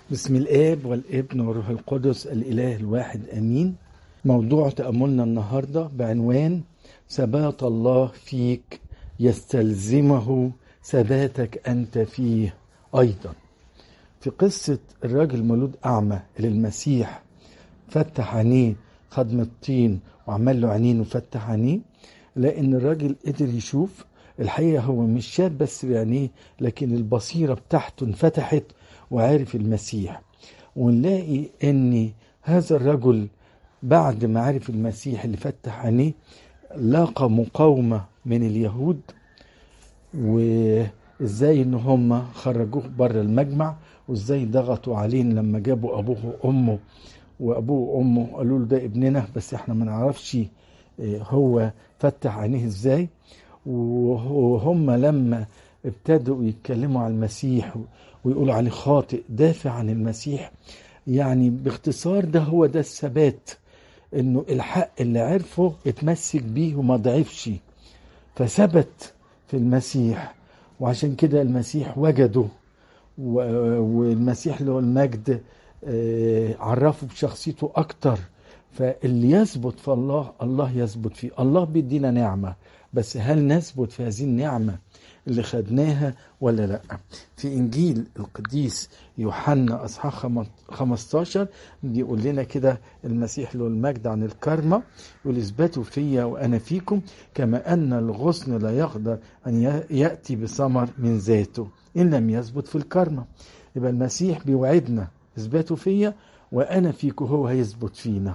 بسم الآب والابن والروح القدس الإله الواحد أمين موضوع تأملنا النهاردة بعنوان ثبات الله فيك يستلزمه ثباتك أنت فيه أيضا في قصة الراجل مولود أعمى اللي المسيح فتح عينيه خد من الطين وعمل له عينين وفتح عينيه لأن الراجل قدر يشوف الحقيقة هو مش شاف بس بعينيه لكن البصيرة بتاعته انفتحت وعرف المسيح ونلاقي ان هذا الرجل بعد ما عرف المسيح اللي فتح عينيه لاقى مقاومة من اليهود وازاي ان هم خرجوه بره المجمع وازاي ضغطوا عليه لما جابوا ابوه وامه وابوه وامه قالوا له ده ابننا بس احنا ما نعرفش هو فتح عينيه ازاي وهم لما ابتدوا يتكلموا عن المسيح ويقولوا عليه خاطئ دافع عن المسيح يعني باختصار ده هو ده الثبات انه الحق اللي عرفه اتمسك بيه وما ضعفش فثبت في المسيح وعشان كده المسيح وجده والمسيح له المجد عرفه بشخصيته اكتر فاللي يثبت في الله الله يثبت فيه الله بيدينا نعمة بس هل نثبت في هذه النعمة اللي خدناها ولا لا في انجيل القديس يوحنا اصحاح 15 بيقول لنا كده المسيح له المجد عن الكرمة يقول اثبتوا فيا وانا فيكم كما ان الغصن لا يقدر ان ياتي بثمر من ذاته ان لم يثبت في الكرمة يبقى المسيح بيوعدنا اثبتوا فيا وانا فيكم هو هيثبت فينا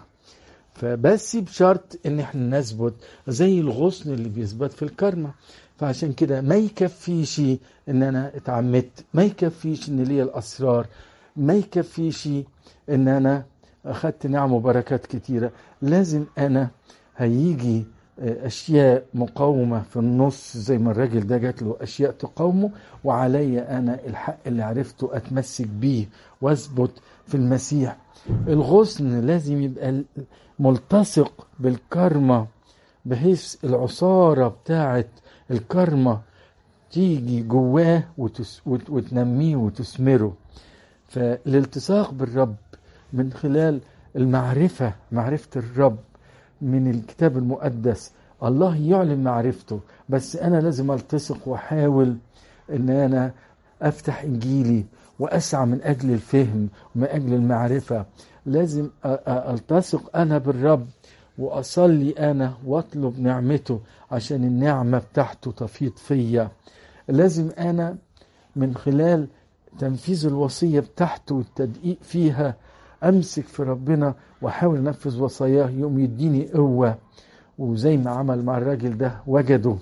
فبس بشرط ان احنا نثبت زي الغصن اللي بيثبت في الكرمه فعشان كده ما يكفيش ان انا اتعمدت ما يكفيش ان ليا الاسرار ما يكفيش ان انا اخدت نعم وبركات كتيره لازم انا هيجي اشياء مقاومه في النص زي ما الراجل ده جات له اشياء تقاومه وعليا انا الحق اللي عرفته اتمسك بيه واثبت في المسيح الغصن لازم يبقى ملتصق بالكرمه بحيث العصاره بتاعت الكرمة تيجي جواه وتس وتنميه وتثمره فالالتصاق بالرب من خلال المعرفة معرفة الرب من الكتاب المقدس الله يعلن معرفته بس أنا لازم ألتصق وأحاول أن أنا أفتح إنجيلي وأسعى من أجل الفهم ومن أجل المعرفة لازم ألتصق أنا بالرب واصلي انا واطلب نعمته عشان النعمه بتاعته تفيض فيا لازم انا من خلال تنفيذ الوصيه بتاعته والتدقيق فيها امسك في ربنا واحاول انفذ وصاياه يوم يديني قوه وزي ما عمل مع الراجل ده وجده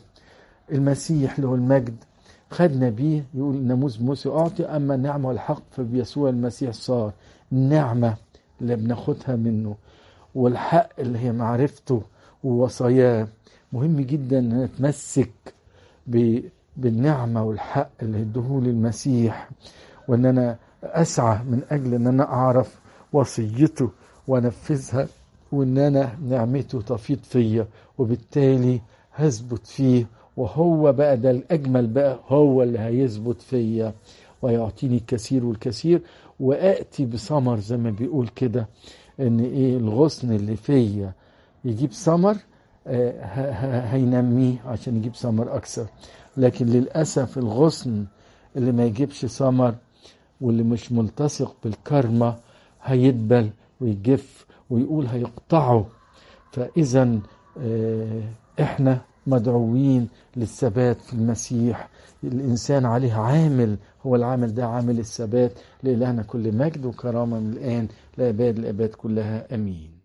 المسيح له المجد خدنا بيه يقول ناموس موسى اعطي اما النعمه والحق فبيسوع المسيح صار النعمه اللي بناخدها منه والحق اللي هي معرفته ووصاياه مهم جدا ان نتمسك بالنعمة والحق اللي ادهولي المسيح وان انا اسعى من اجل ان انا اعرف وصيته وانفذها وان انا نعمته تفيض فيا وبالتالي هثبت فيه وهو بقى ده الاجمل بقى هو اللي هيثبت فيا ويعطيني الكثير والكثير واتي بثمر زي ما بيقول كده ان ايه الغصن اللي فيا يجيب ثمر آه هينميه عشان يجيب ثمر اكثر لكن للاسف الغصن اللي ما يجيبش ثمر واللي مش ملتصق بالكرمه هيدبل ويجف ويقول هيقطعه فاذا آه احنا مدعوين للثبات في المسيح الإنسان عليه عامل هو العامل ده عامل الثبات لإلهنا كل مجد وكرامة من الآن لأباد الأباد كلها أمين